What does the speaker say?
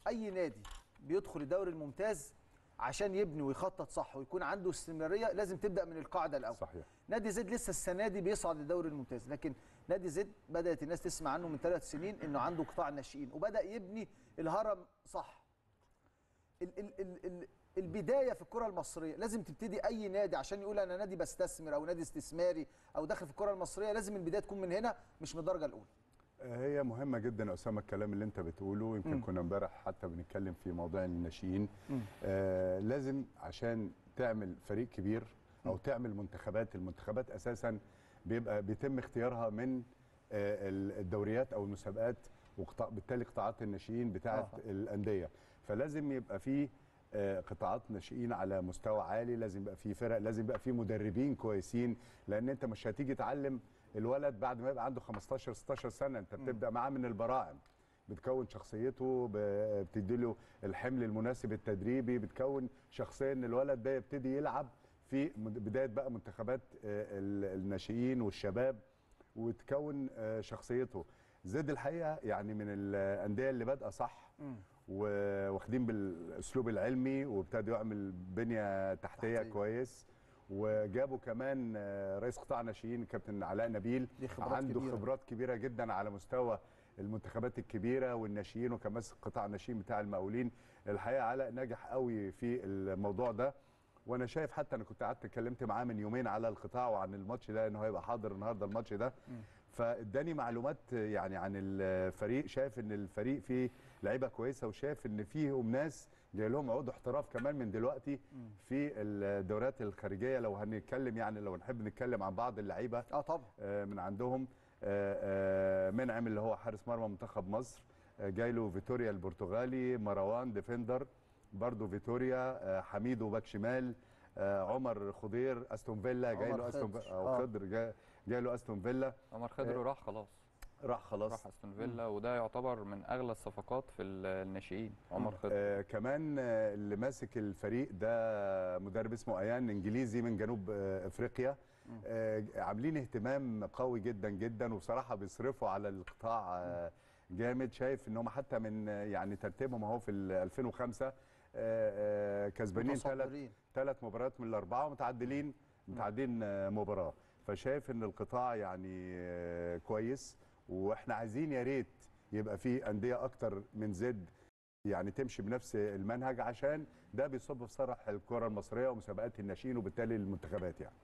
اي نادي بيدخل الدوري الممتاز عشان يبني ويخطط صح ويكون عنده استمراريه لازم تبدا من القاعده الاول صحيح نادي زد لسه السنه دي بيصعد للدوري الممتاز لكن نادي زد بدات الناس تسمع عنه من ثلاث سنين انه عنده قطاع ناشئين وبدا يبني الهرم صح ال ال ال ال البدايه في الكره المصريه لازم تبتدي اي نادي عشان يقول انا نادي بستثمر او نادي استثماري او داخل في الكره المصريه لازم البدايه تكون من هنا مش من الدرجه الاولى هي مهمه جدا يا اسامه الكلام اللي انت بتقوله يمكن كنا امبارح حتى بنتكلم في موضوع الناشئين آه لازم عشان تعمل فريق كبير او تعمل منتخبات المنتخبات اساسا بيبقى بيتم اختيارها من آه الدوريات او المسابقات وقطاع بالتالي قطاعات الناشئين بتاعه آه. الانديه فلازم يبقى في آه، قطاعات ناشئين على مستوى عالي لازم يبقى في فرق لازم يبقى في مدربين كويسين لان انت مش هتيجي تعلم الولد بعد ما يبقى عنده 15 16 سنه انت بتبدا معاه من البراعم بتكون شخصيته ب- بتديله الحمل المناسب التدريبي بتكون شخصيه ان الولد ده يبتدي يلعب في مد- بدايه بقى منتخبات آه، ال- الناشئين والشباب وتكون آه، شخصيته زد الحقيقه يعني من الانديه اللي بادئه صح واخدين بالاسلوب العلمي وابتدوا يعمل بنيه تحتيه, تحتية. كويس وجابوا كمان آه، رئيس قطاع ناشئين كابتن علاء نبيل دي خبرات عنده كبيرة. خبرات كبيره جدا على مستوى المنتخبات الكبيره والناشئين وكان ماسك قطاع الناشئين بتاع المقاولين الحقيقه علاء ناجح قوي في الموضوع ده وانا شايف حتى انا كنت قعدت اتكلمت معاه من يومين على القطاع وعن الماتش ده انه هيبقى حاضر النهارده الماتش ده فاداني معلومات يعني عن الفريق شايف ان الفريق فيه لعيبه كويسه وشايف ان فيهم ناس جاي لهم عقود احتراف كمان من دلوقتي في الدورات الخارجيه لو هنتكلم يعني لو نحب نتكلم عن بعض اللعيبه اه طبعا آه، من عندهم آه، آه، منعم اللي هو حارس مرمى منتخب مصر آه، جاي له فيتوريا البرتغالي مروان ديفندر برضه فيتوريا آه، حميدو باك شمال آه، عمر خضير استون فيلا جاي عمر له استون خضر. فيلا او آه. خضر جاي, جاي له استون فيلا عمر خضر آه، راح خلاص راح خلاص راح استون فيلا وده يعتبر من اغلى الصفقات في ال- الناشئين عمر خضر آه كمان آه اللي ماسك الفريق ده مدرب اسمه ايان انجليزي من جنوب آه افريقيا آه عاملين اهتمام قوي جدا جدا وبصراحه بيصرفوا على القطاع آه جامد شايف ان هم حتى من آه، يعني ترتيبهم اهو في ال 2005 آه آه كسبانين ثلاث متصدرين. ثلاث مباريات من الاربعه ومتعادلين متعادلين آه، مباراه فشايف ان القطاع يعني آه، كويس واحنا عايزين يا ريت يبقى في انديه اكتر من زد يعني تمشي بنفس المنهج عشان ده بيصب في صرح الكره المصريه ومسابقات الناشئين وبالتالي المنتخبات يعني